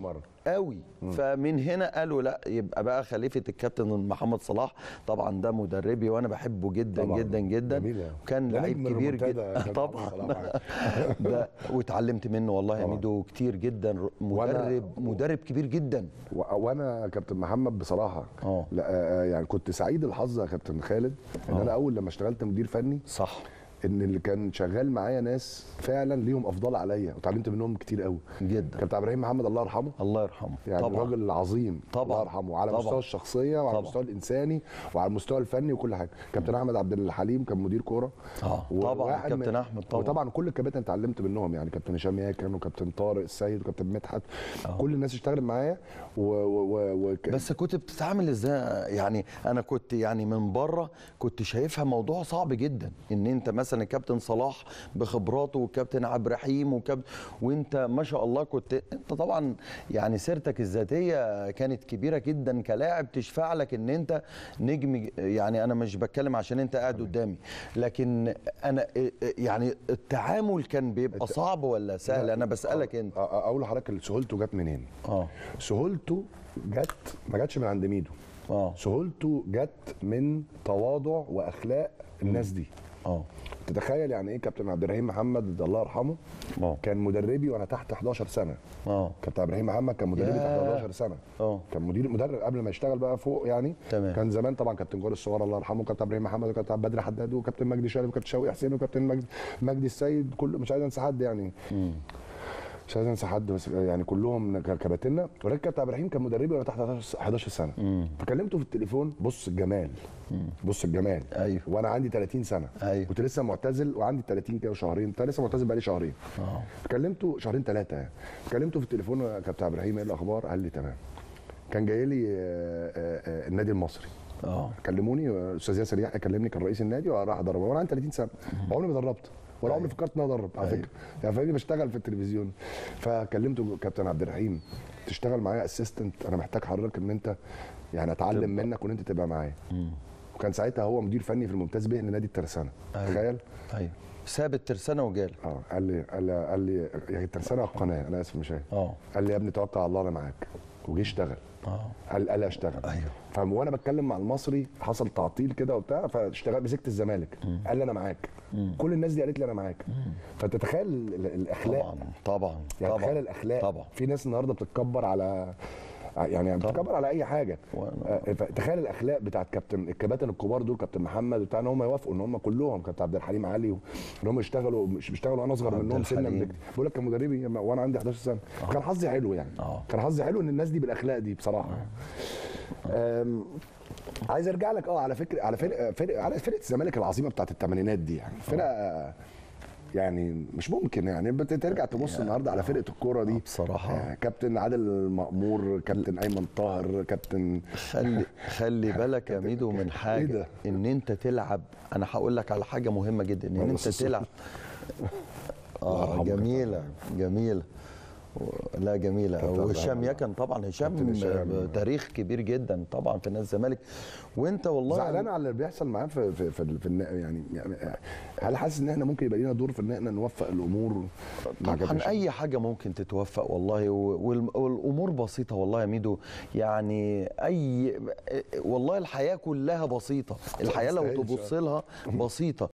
مرة. قوي فمن هنا قالوا لا يبقى بقى خليفه الكابتن محمد صلاح طبعا ده مدربي وانا بحبه جدا طبعاً. جدا جدا جميل يعني. وكان ده لعيب نجم كبير الريمونتادا يا جدا كابتن طبعا محمد صلاح. ده واتعلمت منه والله يا طبعاً. ميدو كتير جدا وأنا- مدرب مدرب كبير جدا و- وانا كابتن محمد بصراحه اه. لا آه، يعني كنت سعيد الحظ يا كابتن خالد ان اه. انا اول لما اشتغلت مدير فني صح ان اللي كان شغال معايا ناس فعلا ليهم افضال عليا وتعلمت منهم كتير قوي جدا كابتن ابراهيم محمد الله يرحمه الله يرحمه يعني طبعا راجل عظيم طبعاً. الله يرحمه وعلى طبعاً. مستوى الشخصيه وعلى طبعاً. المستوى الانساني وعلى المستوى الفني وكل حاجه كابتن احمد عبد الحليم كان مدير كوره اه طبعا وواحد كابتن من- احمد طبعا وطبعا كل الكباتن اتعلمت منهم يعني كابتن هشام ياكن وكابتن طارق السيد وكابتن مدحت كل الناس اشتغلت معايا و, و, و, و بس كنت بتتعامل ازاي يعني انا كنت يعني من بره كنت شايفها موضوع صعب جدا ان انت مثلا الكابتن صلاح بخبراته والكابتن عبد الرحيم وكابتن وانت ما شاء الله كنت انت طبعا يعني سيرتك الذاتيه كانت كبيره جدا كلاعب تشفع لك ان انت نجم يعني انا مش بتكلم عشان انت قاعد قدامي لكن انا يعني التعامل كان بيبقى صعب ولا سهل انا بسالك انت أ- أ- اقول لحضرتك سهولته جت منين اه سهولته جت ما جاتش من عند ميدو اه سهولته جت من تواضع واخلاق الناس دي اه تتخيل يعني ايه كابتن عبد الرحيم محمد الله يرحمه اه كان مدربي وانا تحت 11 سنه اه كابتن عبد الرحيم محمد كان مدربي تحت ياه. 11 سنه اه كان مدير مدرب قبل ما يشتغل بقى فوق يعني تمام. كان زمان طبعا كابتن جوهر الصغير الله يرحمه وكابتن ابراهيم محمد وكابتن بدر حداد وكابتن مجدي شلبي وكابتن شوقي حسين وكابتن مجدي, مجدي السيد كل مش عايز انسى حد يعني مش عايز انسى حد بس يعني كلهم ك- كباتنة ولكن كابتن عبد الرحيم كان مدربي وانا تحت 11 11 سنه فكلمته في التليفون بص الجمال بص الجمال أيوه. وانا عندي 30 سنه أيوه. كنت لسه معتزل وعندي 30 كده وشهرين كنت لسه معتزل بقالي شهرين اه كلمته شهرين ثلاثه يعني كلمته في التليفون يا كابتن عبد الرحيم ايه الاخبار قال لي تمام كان جاي لي آه، آه، آه، النادي المصري اه كلموني آه، الاستاذ ياسر يحيى كلمني كان رئيس النادي وراح ادرب وانا عندي 30 سنه عمري ما دربت ولا عمري فكرت ان انا ادرب على أيوه. فكره يعني فاهمني بشتغل في التلفزيون فكلمته كابتن عبد الرحيم تشتغل معايا اسيستنت انا محتاج حضرتك ان انت يعني اتعلم منك وان انت تبقى معايا وكان ساعتها هو مدير فني في الممتاز به لنادي الترسانه أيوه. تخيل ايوه ساب الترسانه وجال اه قال لي قال لي قال لي يعني الترسانه القناه انا اسف مش هي اه قال لي يا ابني توكل على الله انا معاك وجه اشتغل اه قال قال لي اشتغل أيوه. فاهم وانا بتكلم مع المصري حصل تعطيل كده وبتاع فاشتغل مسكت الزمالك قال لي انا معاك كل الناس دي قالت لي انا معاك فتتخيل ال- ال- الاخلاق طبعا طبعا يعني طبعا تخيل الاخلاق طبعا في ناس النهارده بتتكبر على يعني بتتكبر على اي حاجه وأنا- آه، تخيل الاخلاق بتاعت كابتن الكباتن الكبار دول كابتن محمد وبتاع ان هم يوافقوا ان هم كلهم كابتن عبد الحليم علي ان هم يشتغلوا مش بيشتغلوا انا اصغر عبد منهم سنا الحليم. بكتير بقول لك كان مدربي وانا عندي 11 سنه كان حظي حلو يعني آه. كان حظي حلو ان الناس دي بالاخلاق دي بصراحه أم، عايز ارجع لك اه على فكره على فرقه فرقه على فرقه الزمالك العظيمه بتاعت الثمانينات دي يعني فرقه يعني مش ممكن يعني بت- ترجع تبص النهارده على فرقه الكوره دي بصراحة. آه، كابتن عادل مأمور كابتن ايمن طاهر كابتن خلي خلي بالك يا ميدو من حاجه ده؟ ان انت تلعب انا هقول لك على حاجه مهمه جدا ان الله انت يستر. تلعب اه يرحمه جميله جميله و- لا جميله كابتن وهشام إبراهيم. يكن طبعا هشام كابتن هشام. تاريخ كبير جدا طبعا في نادي الزمالك وانت والله زعلان على اللي بيحصل معاه في في في, في النا- يعني يعني هل حاسس ان احنا ممكن يبقى لينا دور في ان احنا نوفق الامور مع كابتن طبعا هشام؟ اي حاجه ممكن تتوفق والله و- والم- والامور بسيطه والله يا ميدو يعني اي والله الحياه كلها بسيطه الحياه لو تستاهلش. تبص لها بسيطه